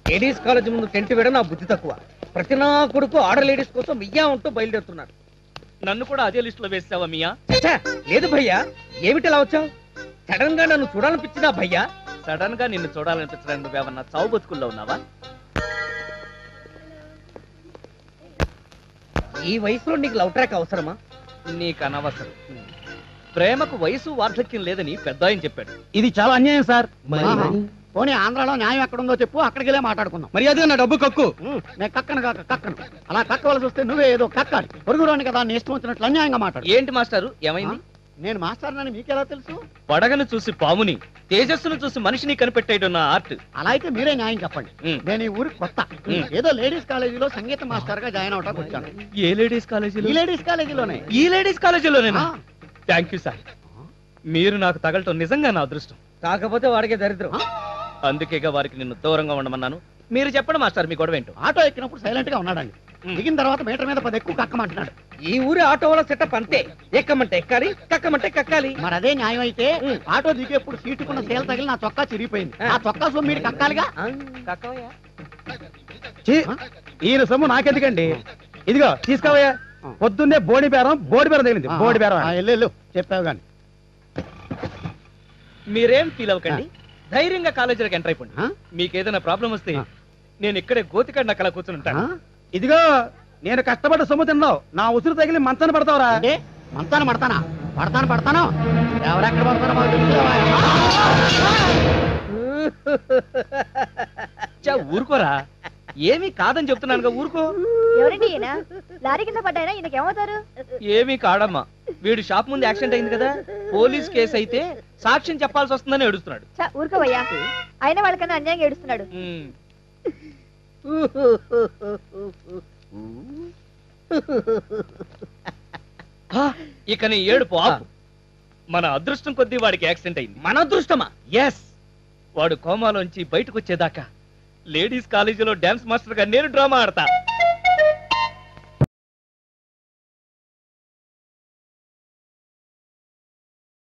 Ladies college ముందు tent వేయడం నా బుద్ధి తక్కువ ప్రతి నా కొడుకు ఆర్డర్ లేడీస్ కోసం మియ్యా ఉంటూ బయలుదేరుతున్నారు నన్ను కూడా అదే లిస్ట్ లో వేసావా మియా ఛ, లేదు భయ్యా ఏమిటి ఇలా వచ్చావు సడన్ గా నన్ను చూడాలనిపించినా భయ్యా సడన్ గా నిన్ను చూడాలనిపించడానికి నువ్వేమన్నా చావు బతుకుల్లో ఉన్నావా ఈ వయసులో నీకు లవ్ ట్రాక్ అవసరమా నీకు అనవసరం ప్రేమకు వయసు వార్ధక్యం లేదని పెద్ద ఆయన చెప్పాడు ఇది చాలా అన్యాయం సార్ ఆహా. పోనీ ఆంధ్రాలో న్యాయం ఎక్కడుందో చెప్పు అక్కడికి వెళ్ళే మాట్లాడుకుందాం మరి అదే నా డబ్బు కక్కు ఉమ్, నేను కక్కను కాక కక్కను అలా కక్కవలసి వస్తే నువ్వే ఏదో కక్కాలి పొరుగురాని కదా నీ ఇష్టం వచ్చినట్లు అన్యాయంగా మాట్లాడు ఏంటి మాస్టారు ఏమైంది నేను మాస్టర్ నని మీకెలా తెలుసు పడగను చూసి పాముని తేజస్సును చూసి మనిషిని కనిపెట్టేయడం నా ఆర్ట్ అలా అయితే మీరే న్యాయం చెప్పండి ఉమ్. నేను ఈ ఊరికి కొత్త ఉమ్. ఏదో లేడీస్ కాలేజీలో సంగీత మాస్టర్ గా జాయిన్ అవడానికి వచ్చాను ఏ లేడీస్ ఈ కాలేజీలో లేడీస్ కాలేజీలోనే ఈ లేడీస్ కాలేజీలోనేనా ఆ, థ్యాంక్ యూ సార్ మీరు నాకు తగలటం నిజంగా నా అదృష్టం కాకపోతే వాడికే దరిద్రం అందుకేగా వారికి నిన్ను దూరంగా ఉండమన్నాను మీరు చెప్పండి మాస్టర్ మీ గొడవ ఏంటో ఆటో ఎక్కినప్పుడు సైలెంట్ గా ఉన్నాడండి ఉమ్. దిగిన తర్వాత మీటర్ మీద పది ఎక్కువ కక్కమంటున్నాడు ఈ ఊరి ఆటో వాళ్ళ సెటప్ అంతే ఎక్కమంటే ఎక్కాలి కక్కమంటే కక్కాలి మరి అదే న్యాయం అయితే ఉమ్. ఆటో దిగేప్పుడు సీటుకున్న సేల్ తగిలి నా చొక్కా చిరిగిపోయింది ఆ చొక్కా సొమ్ము మీరు కక్కాలిగా ఆ, ఛీ, ఈయన సొమ్ము నాకెందుకండి ఇదిగో తీసుకోవయ్యా పొద్దున్నే బోడి బేరం బోడి బేరం తగిలింది బోడి బేరం ఆ, వెళ్ళు, వెళ్ళు చెప్పావు కానీ మీరేం ఫీల్ అవ్వకండి ధైర్యంగా కాలేజీలోకి ఎంటర్ అయిపోండి ఆ? మీకు ఏదైనా ప్రాబ్లం వస్తే ఆ. నేను ఇక్కడే గోతికాడిన అక్కడ కూర్చుని ఉంటాను ఇదిగో నేను కష్టపడ్డ సొమ్ము తిన్నావు నా ఉసురు తగిలి మంచాన పడతావురా అంటే మంతాను పడతానా పడతాను పడతాను ఎవరెక్కడ పడతానో మాకు తెలుసులేవా? చా, ఊరుకోరా ఏమీ కాదని చెప్తున్నానుగా ఊరుకో ఎవరండి ఈయన లారీ కింద పడ్డాయన ఈయనకి ఏమవుతారు ఏమీ కాడమ్మా వీడు షాప్ ముందు యాక్సిడెంట్ అయింది కదా పోలీస్ కేసు అయితే సాక్ష్యం చెప్పాల్సి వస్తుందని ఏడుస్తున్నాడు చ, ఊరుకోవయ్యా అయినా వాళ్ళకన్నా అన్యాయంగా ఏడుస్తున్నాడు ఉమ్. హా, ఇక నీ ఏడుపు ఆపు మన అదృష్టం కొద్దీ వాడికి యాక్సిడెంట్ అయింది మన అదృష్టమా ఎస్ వాడు కోమాలోంచి బయటకు వచ్చేదాకా లేడీస్ కాలేజీలో డాన్స్ మాస్టర్ గా నేను డ్రామా ఆడతా